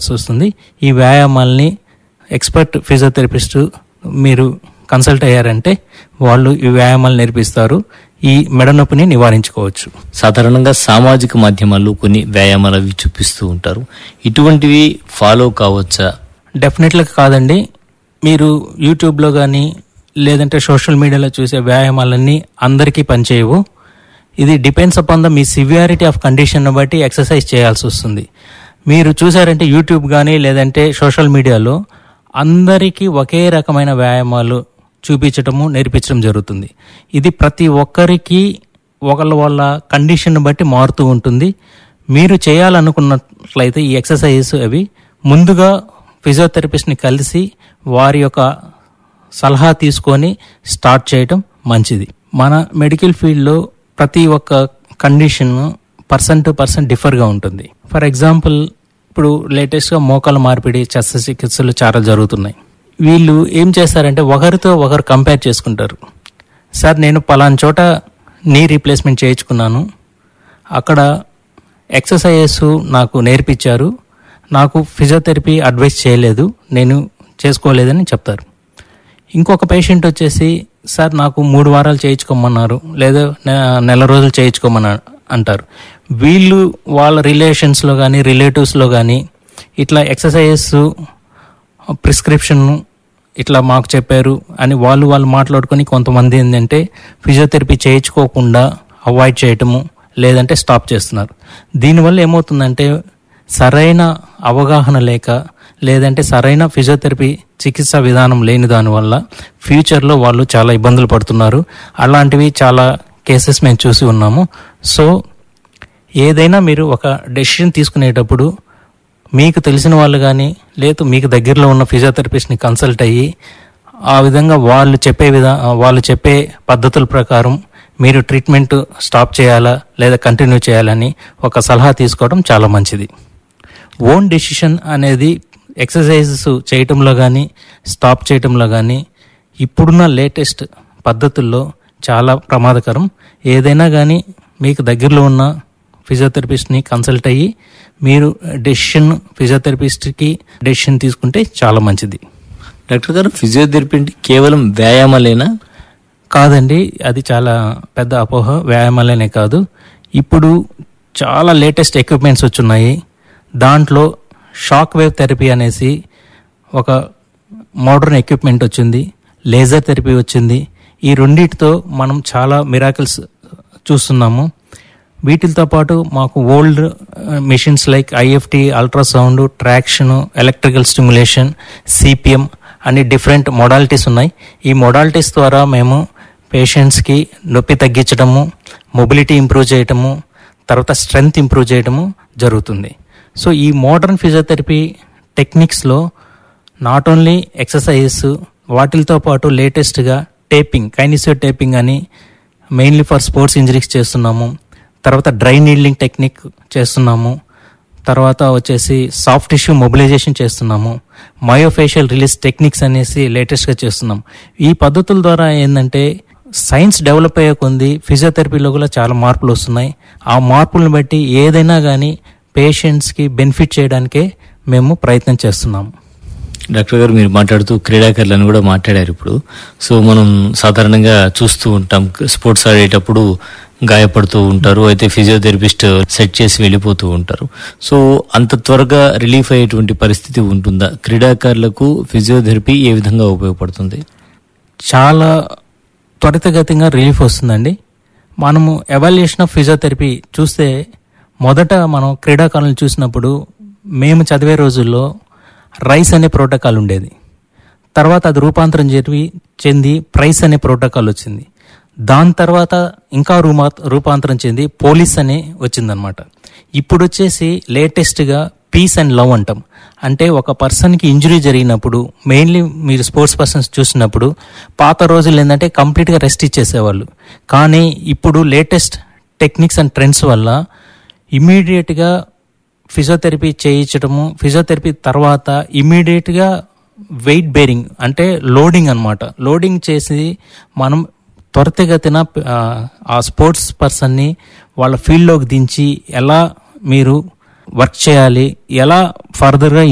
చేయాల్సి వస్తుంది ఈ వ్యాయామాల్ని ఎక్స్పర్ట్ ఫిజియోథెరపిస్ట్ మీరు కన్సల్ట్ అయ్యారంటే వాళ్ళు ఈ వ్యాయామాలు నేర్పిస్తారు ఈ మెడ నొప్పిని నివారించుకోవచ్చు సాధారణంగా సామాజిక మాధ్యమాల్లో కొన్ని వ్యాయామాలు అవి చూపిస్తూ ఉంటారు ఇటువంటివి ఫాలో కావచ్చా డెఫినెట్గా కాదండి మీరు యూట్యూబ్లో కానీ లేదంటే సోషల్ మీడియాలో చూసే వ్యాయామాలన్నీ అందరికీ పనిచేయవు ఇది డిపెండ్స్ అపాన్ ద మీ సివియారిటీ ఆఫ్ కండిషన్ బట్టి ఎక్సర్సైజ్ చేయాల్సి వస్తుంది మీరు చూసారంటే యూట్యూబ్ కానీ లేదంటే సోషల్ మీడియాలో అందరికీ ఒకే రకమైన వ్యాయామాలు చూపించటము నేర్పించడం జరుగుతుంది ఇది ప్రతి ఒక్కరికి ఒకళ్ళ వాళ్ళ కండిషన్ బట్టి మారుతూ ఉంటుంది మీరు చేయాలనుకున్నట్లయితే ఈ ఎక్సర్సైజెస్ అవి ముందుగా ఫిజియోథెరపిస్ట్ని కలిసి వారి యొక్క సలహా తీసుకొని స్టార్ట్ చేయటం మంచిది మన మెడికల్ ఫీల్డ్లో ప్రతి ఒక్క కండిషన్ పర్సన్ టు పర్సన్ డిఫర్గా ఉంటుంది ఫర్ ఎగ్జాంపుల్ ఇప్పుడు లేటెస్ట్గా మోకాల మార్పిడి శస్త్రచికిత్సలు చాలా జరుగుతున్నాయి వీళ్ళు ఏం చేస్తారంటే ఒకరితో ఒకరు కంపేర్ చేసుకుంటారు సార్ నేను పలానా చోట నీ రీప్లేస్మెంట్ చేయించుకున్నాను అక్కడ ఎక్సర్సైజెస్ నాకు నేర్పించారు నాకు ఫిజియోథెరపీ అడ్వైస్ చేయలేదు నేను చేసుకోలేదని చెప్తారు ఇంకొక పేషెంట్ వచ్చేసి సార్ నాకు మూడు వారాలు చేయించుకోమన్నారు లేదా నె- నెల రోజులు చేయించుకోమన్నారు అంటారు వీళ్ళు వాళ్ళ రిలేషన్స్లో కానీ రిలేటివ్స్లో కానీ ఇట్లా ఎక్సర్సైజెస్ ప్రిస్క్రిప్షన్ ఇట్లా మాకు చెప్పారు అని వాళ్ళు వాళ్ళు మాట్లాడుకొని కొంతమంది ఏంటంటే ఫిజియోథెరపీ చేయించుకోకుండా అవాయిడ్ చేయటము లేదంటే స్టాప్ చేస్తున్నారు దీనివల్ల ఏమవుతుందంటే సరైన అవగాహన లేక లేదంటే సరైన ఫిజియోథెరపీ చికిత్సా విధానం లేని దానివల్ల ఫ్యూచర్లో వాళ్ళు చాలా ఇబ్బందులు పడుతున్నారు అలాంటివి చాలా కేసెస్ మేము చూసి ఉన్నాము సో ఏదైనా మీరు ఒక డెసిషన్ తీసుకునేటప్పుడు మీకు తెలిసిన వాళ్ళు కానీ లేదు మీకు దగ్గరలో ఉన్న ఫిజియోథెరపిస్ట్ని కన్సల్ట్ అయ్యి ఆ విధంగా వాళ్ళు చెప్పే విధా వాళ్ళు చెప్పే పద్ధతుల ప్రకారం మీరు ట్రీట్మెంట్ స్టాప్ చేయాలా లేదా కంటిన్యూ చేయాలని ఒక సలహా తీసుకోవడం చాలా మంచిది ఓన్ డెసిషన్ అనేది ఎక్సర్సైజెస్ చేయటంలో కానీ స్టాప్ చేయటంలో కానీ ఇప్పుడున్న లేటెస్ట్ పద్ధతుల్లో చాలా ప్రమాదకరం ఏదైనా కానీ మీకు దగ్గరలో ఉన్న ఫిజియోథెరపిస్ట్ని కన్సల్ట్ అయ్యి మీరు డెసిషన్ ఫిజియోథెరపిస్ట్కి డెసిషన్ తీసుకుంటే చాలా మంచిది డాక్టర్ గారు ఫిజియోథెరపీ అంటే కేవలం వ్యాయామాలేనా కాదండి అది చాలా పెద్ద అపోహ వ్యాయామాలనే కాదు ఇప్పుడు చాలా లేటెస్ట్ ఎక్విప్మెంట్స్ వచ్చున్నాయి దాంట్లో షాక్ వేవ్ థెరపీ అనేసి ఒక మోడర్న్ ఎక్విప్మెంట్ వచ్చింది లేజర్ థెరపీ వచ్చింది ఈ రెండింటితో మనం చాలా మిరాకిల్స్ చూస్తున్నాము వీటితో పాటు మాకు old machines like IFT ultrasound traction electrical stimulation CPM అని డిఫరెంట్ మొడాలిటీస్ ఉన్నాయి ఈ మొడాలిటీస్ ద్వారా మేము పేషెంట్స్కి నొప్పి తగ్గించడము మొబిలిటీ ఇంప్రూవ్ చేయటము తర్వాత స్ట్రెంగ్త్ ఇంప్రూవ్ చేయడము జరుగుతుంది సో ఈ మోడర్న్ ఫిజియోథెరపీ టెక్నిక్స్లో నాట్ ఓన్లీ ఎక్సర్సైజెస్ వాటితో పాటు లేటెస్ట్గా టేపింగ్ కైనిసియో టేపింగ్ అని మెయిన్లీ ఫర్ స్పోర్ట్స్ ఇంజరీస్ చేస్తున్నాము తర్వాత డ్రై నీడ్లింగ్ టెక్నిక్ చేస్తున్నాము తర్వాత వచ్చేసి సాఫ్ట్ టిష్యూ మొబిలైజేషన్ చేస్తున్నాము మయోఫేషియల్ రిలీజ్ టెక్నిక్స్ అనేసి లేటెస్ట్గా చేస్తున్నాం ఈ పద్ధతుల ద్వారా ఏంటంటే సైన్స్ డెవలప్ అయ్యే కొంది ఫిజియోథెరపీలో కూడా చాలా మార్పులు వస్తున్నాయి ఆ మార్పులను బట్టి ఏదైనా కానీ పేషెంట్స్కి బెనిఫిట్ చేయడానికే మేము ప్రయత్నం చేస్తున్నాము డాక్టర్ గారు మీరు మాట్లాడుతూ క్రీడాకారులను కూడా మాట్లాడారు ఇప్పుడు సో మనం సాధారణంగా చూస్తూ ఉంటాం స్పోర్ట్స్ ఆడేటప్పుడు గాయపడుతూ ఉంటారు అయితే ఫిజియోథెరపిస్ట్ సెట్ చేసి వెళ్ళిపోతూ ఉంటారు సో అంత త్వరగా రిలీఫ్ అయ్యేటువంటి పరిస్థితి ఉంటుందా క్రీడాకారులకు ఫిజియోథెరపీ ఏ విధంగా ఉపయోగపడుతుంది చాలా త్వరితగతిగా రిలీఫ్ వస్తుందండి మనము ఎవాల్యుయేషన్ ఆఫ్ ఫిజియోథెరపీ చూస్తే మొదట మనం క్రీడాకారులను చూసినప్పుడు మేము చదివే రోజుల్లో రైస్ అనే ప్రోటోకాల్ ఉండేది తర్వాత అది రూపాంతరం చెంది చెంది ప్రైస్ అనే ప్రోటోకాల్ వచ్చింది దాని తర్వాత ఇంకా రూమా రూపాంతరం చెంది పోలీస్ అనే వచ్చిందనమాట ఇప్పుడు వచ్చేసి లేటెస్ట్గా పీస్ అండ్ లవ్ అంటాం అంటే ఒక పర్సన్కి ఇంజురీ జరిగినప్పుడు మెయిన్లీ మీరు స్పోర్ట్స్ పర్సన్స్ చూసినప్పుడు పాత రోజులు ఏంటంటే కంప్లీట్గా రెస్ట్ ఇచ్చేసేవాళ్ళు కానీ ఇప్పుడు లేటెస్ట్ టెక్నిక్స్ అండ్ ట్రెండ్స్ వల్ల ఇమీడియట్గా ఫిజియోథెరపీ చేయించడము ఫిజియోథెరపీ తర్వాత ఇమీడియట్గా వెయిట్ బేరింగ్ అంటే లోడింగ్ అన్నమాట లోడింగ్ చేసి మనం త్వరితగతిన ఆ, ఆ స్పోర్ట్స్ పర్సన్ని వాళ్ళ ఫీల్డ్లోకి దించి ఎలా మీరు వర్క్ చేయాలి ఎలా ఫర్దర్గా